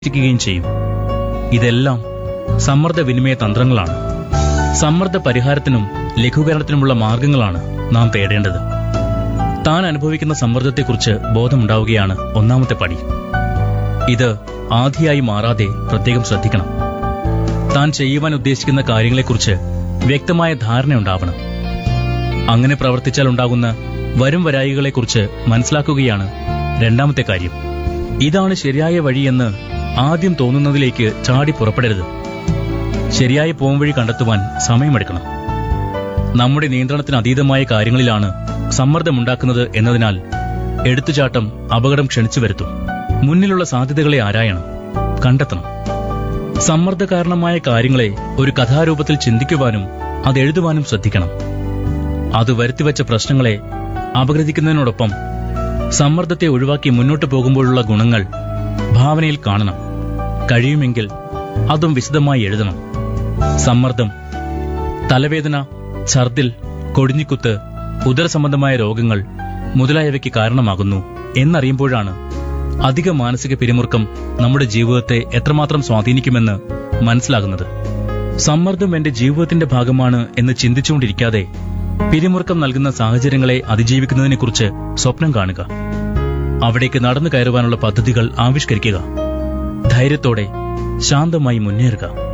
ിക്കുകയും ചെയ്യും ഇതെല്ലാം സമ്മർദ്ദ വിനിമയ തന്ത്രങ്ങളാണ് സമ്മർദ്ദ പരിഹാരത്തിനും ലഘൂകരണത്തിനുമുള്ള മാർഗങ്ങളാണ് നാം തേടേണ്ടത് താൻ അനുഭവിക്കുന്ന സമ്മർദ്ദത്തെക്കുറിച്ച് ബോധമുണ്ടാവുകയാണ് ഒന്നാമത്തെ പടി ഇത് ആധിയായി മാറാതെ പ്രത്യേകം ശ്രദ്ധിക്കണം താൻ ചെയ്യുവാൻ ഉദ്ദേശിക്കുന്ന കാര്യങ്ങളെക്കുറിച്ച് വ്യക്തമായ ധാരണയുണ്ടാവണം അങ്ങനെ പ്രവർത്തിച്ചാൽ ഉണ്ടാകുന്ന വരും വരായികളെക്കുറിച്ച് മനസ്സിലാക്കുകയാണ് രണ്ടാമത്തെ കാര്യം ഇതാണ് ശരിയായ വഴിയെന്ന് ആദ്യം തോന്നുന്നതിലേക്ക് ചാടി പുറപ്പെടരുത് ശരിയായ പോംവഴി കണ്ടെത്തുവാൻ സമയമെടുക്കണം നമ്മുടെ നിയന്ത്രണത്തിന് അതീതമായ കാര്യങ്ങളിലാണ് സമ്മർദ്ദമുണ്ടാക്കുന്നത് എന്നതിനാൽ എടുത്തുചാട്ടം അപകടം ക്ഷണിച്ചു വരുത്തും മുന്നിലുള്ള സാധ്യതകളെ ആരായണം കണ്ടെത്തണം സമ്മർദ്ദ കാരണമായ കാര്യങ്ങളെ ഒരു കഥാരൂപത്തിൽ ചിന്തിക്കുവാനും അത് എഴുതുവാനും ശ്രദ്ധിക്കണം അത് വരുത്തിവെച്ച പ്രശ്നങ്ങളെ അപഗ്രഥിക്കുന്നതിനോടൊപ്പം സമ്മർദ്ദത്തെ ഒഴിവാക്കി മുന്നോട്ടു പോകുമ്പോഴുള്ള ഗുണങ്ങൾ ഭാവനയിൽ കാണണം കഴിയുമെങ്കിൽ അതും വിശദമായി എഴുതണം സമ്മർദ്ദം തലവേദന ഛർദിൽ കൊടിഞ്ഞിക്കുത്ത് ഉദരസംബന്ധമായ രോഗങ്ങൾ മുതലായവയ്ക്ക് കാരണമാകുന്നു എന്നറിയുമ്പോഴാണ് അധിക മാനസിക പിരിമുറുക്കം നമ്മുടെ ജീവിതത്തെ എത്രമാത്രം സ്വാധീനിക്കുമെന്ന് മനസ്സിലാകുന്നത് സമ്മർദ്ദം എന്റെ ജീവിതത്തിന്റെ ഭാഗമാണ് എന്ന് ചിന്തിച്ചുകൊണ്ടിരിക്കാതെ പിരിമുറുക്കം നൽകുന്ന സാഹചര്യങ്ങളെ അതിജീവിക്കുന്നതിനെക്കുറിച്ച് സ്വപ്നം കാണുക അവിടേക്ക് നടന്നു കയറുവാനുള്ള പദ്ധതികൾ ആവിഷ്കരിക്കുക ധൈര്യത്തോടെ ശാന്തമായി മുന്നേറുക